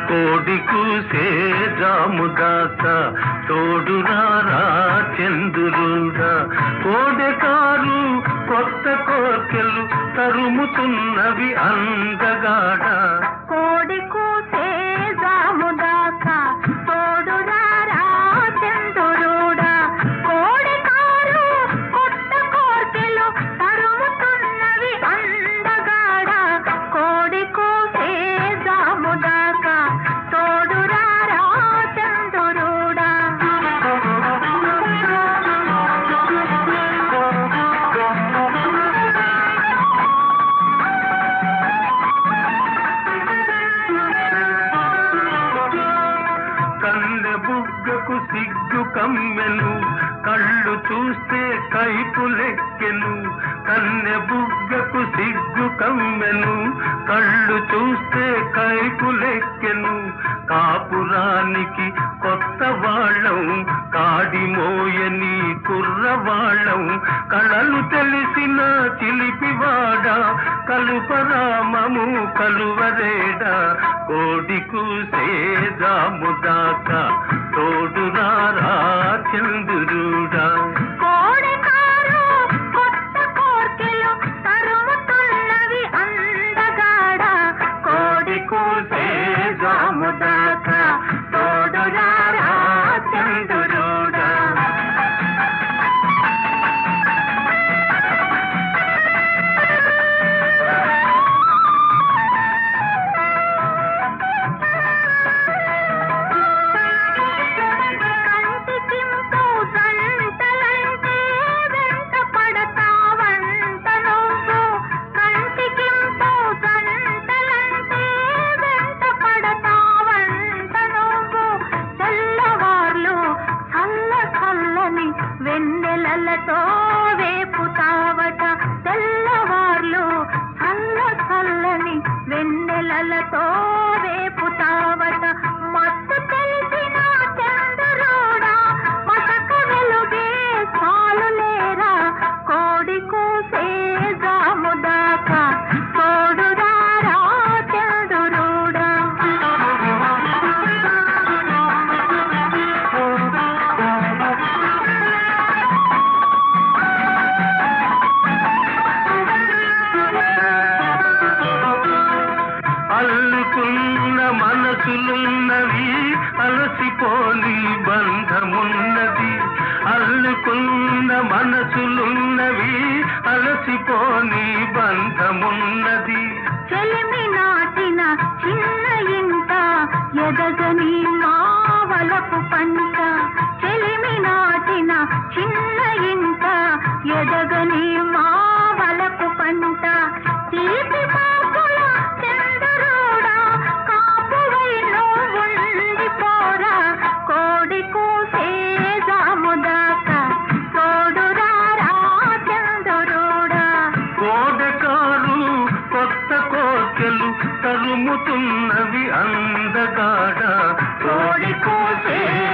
కోడి కూసే జాముదాకా తోడురారా చంద్రుడా కోడెకారు కొత్త కోర్కెలు తరుముతున్నవి అందగాడ కోడి కూసే జాముదాకా తోడురారా చంద్రుడా కోడి కారు కొత్త కోర్కెలు తరుముతున్నవి అందగాడ కోడి కూసే జాముదాకా తోడురారా చంద్రుడా కన్నె బుగ్గకు సిగ్గు కమ్మెను కళ్ళు చూస్తే కైపు లెక్కెను కన్నె బుగ్గకు సిగ్గు కమ్మెను కళ్ళు చూస్తే కైపు లెక్కెను కాపురానికి కొత్త వాళ్ళం కాడి మోయని కుర్రవాళ్ళం కళలు తెలిసిన చిలిపివాడ కలుపరామము కలువరేడా కోడి కూసే జాముదాకా తోడురారా చంద్రుడా కోడి కారు కొత్త కోర్కెలు తరుముతున్నవి అందగాడ కోడి కూసే జాముదాకా తోడురారా చంద్రుడా కంటికింపు సంతలంటే వెంట పడతావంట నువ్వు కంటికింపు సంతలంటే వెంట పడతావంట నువ్వు తెల్లవార్లు చల్ల చల్లని వెన్నెలలతో వేపుతావట తెల్లవార్లు చల్ల చల్లని వెన్నెలలతో వేపుతావట మత్తు తెలిసిన చంద్రుడా మసక వెలుగే చాలు లేరా కోడి కూసే జాముదాకా తోడురారా చంద్రుడా అల్లుకున్న మనసులున్నవి అలసిపోని బంధమున్నది అల్లుకున్న మనసులున్నవి అలసిపోని బంధమున్నది చెలిమి నాటిన చిన్న ఇంట ఎదగని మావలపు పంట చెలిమి నాటిన చిన్న ఇంట ఎదగని మావలపు పంట తీపి పాపుల చంద్రుడా కాపువై నువ్వుండిపోరా కోడి కూసే జాముదాకా తోడురారా చంద్రుడా కోడకారు కొత్త కోర్కెలు తరుముతున్నవి అందగాడ కోడి కోసే